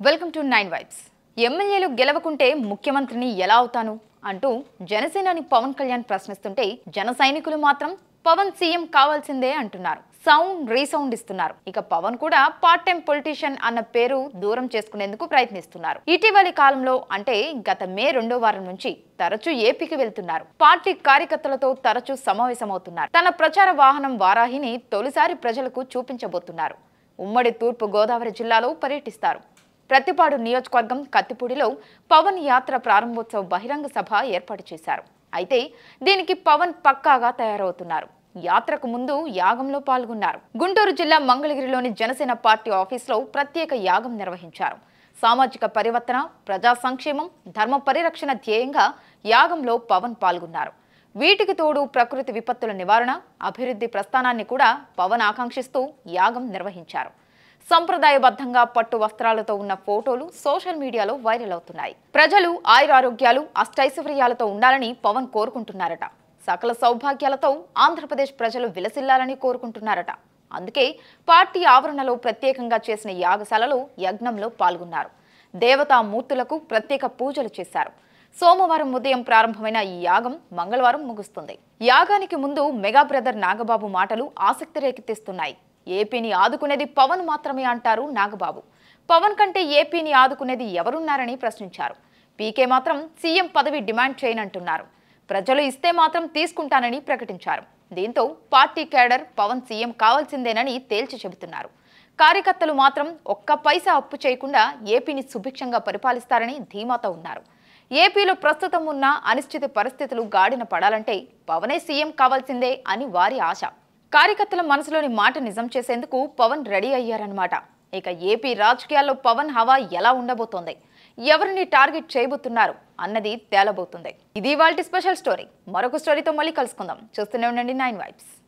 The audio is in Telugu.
వెల్కమ్ టు నైన్ వైబ్స్ ఎమ్మెల్యేలు గెలవకుంటే ముఖ్యమంత్రిని ఎలా అవుతాను అంటూ జనసేనాని పవన్ కళ్యాణ్ ప్రశ్నిస్తుంటే జన సైనికులు మాత్రం పవన్ సీఎం కావాల్సిందే అంటున్నారు సౌండ్ రీసౌండ్ ఇస్తున్నారు ఇక పవన్ కూడా పార్ట్ టైం పొలిటీషియన్ అన్న పేరు దూరం చేసుకునేందుకు ప్రయత్నిస్తున్నారు ఇటీవలి కాలంలో అంటే గత మే రెండో వారం నుంచి తరచూ ఏపీకి వెళ్తున్నారు పార్టీ కార్యకర్తలతో తరచూ సమావేశమవుతున్నారు తన ప్రచార వాహనం వారాహిని తొలిసారి ప్రజలకు చూపించబోతున్నారు ఉమ్మడి తూర్పు గోదావరి జిల్లాలో పర్యటిస్తారు ప్రతిపాడు నియోజకవర్గం కత్తిపూడిలో పవన్ యాత్ర ప్రారంభోత్సవ బహిరంగ సభ ఏర్పాటు చేశారు అయితే దీనికి పవన్ పక్కాగా తయారవుతున్నారు యాత్రకు ముందు యాగంలో పాల్గొన్నారు గుంటూరు జిల్లా మంగళగిరిలోని జనసేన పార్టీ ఆఫీసులో ప్రత్యేక యాగం నిర్వహించారు సామాజిక పరివర్తన ప్రజా సంక్షేమం ధర్మ పరిరక్షణ ధ్యేయంగా యాగంలో పవన్ పాల్గొన్నారు వీటికి తోడు ప్రకృతి విపత్తుల నివారణ అభివృద్ధి ప్రస్థానాన్ని కూడా పవన్ ఆకాంక్షిస్తూ యాగం నిర్వహించారు సంప్రదాయబద్ధంగా పట్టు వస్త్రాలతో ఉన్న ఫోటోలు సోషల్ మీడియాలో వైరల్ అవుతున్నాయి ప్రజలు ఆయురారోగ్యాలు అష్టైశ్వర్యాలతో ఉండాలని పవన్ కోరుకుంటున్నారట సకల సౌభాగ్యాలతో ఆంధ్రప్రదేశ్ ప్రజలు విలసిల్లాలని కోరుకుంటున్నారట అందుకే పార్టీ ఆవరణలో ప్రత్యేకంగా చేసిన యాగశాలలో యజ్ఞంలో పాల్గొన్నారు దేవతా మూర్తులకు ప్రత్యేక పూజలు చేశారు సోమవారం ఉదయం ప్రారంభమైన ఈ యాగం మంగళవారం ముగుస్తుంది యాగానికి ముందు మెగా బ్రదర్ నాగబాబు మాటలు ఆసక్తి రేకెత్తిస్తున్నాయి ఏపీని ఆదుకునేది పవన్ మాత్రమే అంటారు నాగబాబు పవన్ కంటే ఏపీని ఆదుకునేది ఎవరున్నారని ప్రశ్నించారు పీకే మాత్రం సీఎం పదవి డిమాండ్ చేయనంటున్నారు ప్రజలు ఇస్తే మాత్రం తీసుకుంటానని ప్రకటించారు దీంతో పార్టీ కేడర్ పవన్ సీఎం కావాల్సిందేనని తేల్చి చెబుతున్నారు కార్యకర్తలు మాత్రం ఒక్క పైసా అప్పు చేయకుండా ఏపీని సుభిక్షంగా పరిపాలిస్తారని ధీమాతో ఉన్నారు ఏపీలో ప్రస్తుతం ఉన్న అనిశ్చిత పరిస్థితులు గాడిన పడాలంటే పవనే సీఎం కావాల్సిందే అని వారి ఆశ కార్యకర్తల మనసులోని మాట నిజం చేసేందుకు పవన్ రెడీ అయ్యారన్నమాట ఇక ఏపీ రాజకీయాల్లో పవన్ హవా ఎలా ఉండబోతోంది ఎవరిని టార్గెట్ చేయబోతున్నారు అన్నది తేలబోతుంది ఇది వాళ్ళ స్పెషల్ స్టోరీ మరొక స్టోరీతో మళ్ళీ కలుసుకుందాం చూస్తూనే ఉండండి నైన్ వైబ్స్